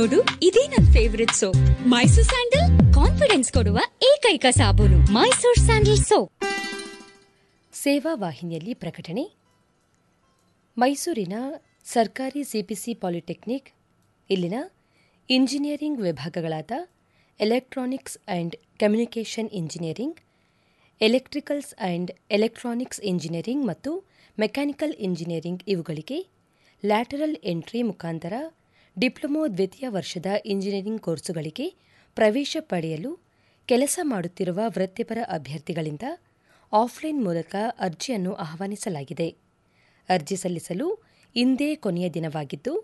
ನೋಡು ಇದೇ ನನ್ favourite soap Mysore sandal confidence ಕೊಡುವ ಏಕೈಕ ಸಾಬೂನು ಮೈಸೂರ್ ಸ್ಯಾಂಡಲ್ ಸೋಪ್ ಸೇವಾ ವಾಹಿನಿಯಲ್ಲಿ ಪ್ರಕಟಣೆ ಮೈಸೂರಿನ ಸರ್ಕಾರಿ ಸಿಪಿಸಿ ಪಾಲಿಟೆಕ್ನಿಕ್ ಇಲ್ಲಿನ ಇಂಜಿನಿಯರಿಂಗ್ ವಿಭಾಗಗಳಾದ electronics and communication engineering electricals and electronics engineering ಮತ್ತು ಮೆಕ್ಯಾನಿಕಲ್ ಇಂಜಿನಿಯರಿಂಗ್ ಇವುಗಳಿಗೆ ಲ್ಯಾಟರಲ್ ಎಂಟ್ರಿ ಮುಖಾಂತರ ಡಿಪ್ಲೊಮೊ ದ್ವಿತೀಯ ವರ್ಷದ ಇಂಜಿನಿಯರಿಂಗ್ ಕೋರ್ಸುಗಳಿಗೆ ಪ್ರವೇಶ ಪಡೆಯಲು ಕೆಲಸ ಮಾಡುತ್ತಿರುವ ವೃತ್ತಿಪರ ಅಭ್ಯರ್ಥಿಗಳಿಂದ ಆಫ್ಲೈನ್ ಮೂಲಕ ಅರ್ಜಿಯನ್ನು ಆಹ್ವಾನಿಸಲಾಗಿದೆ ಅರ್ಜಿ ಸಲ್ಲಿಸಲು ಇಂದೇ ಕೊನೆಯ ದಿನವಾಗಿದ್ದು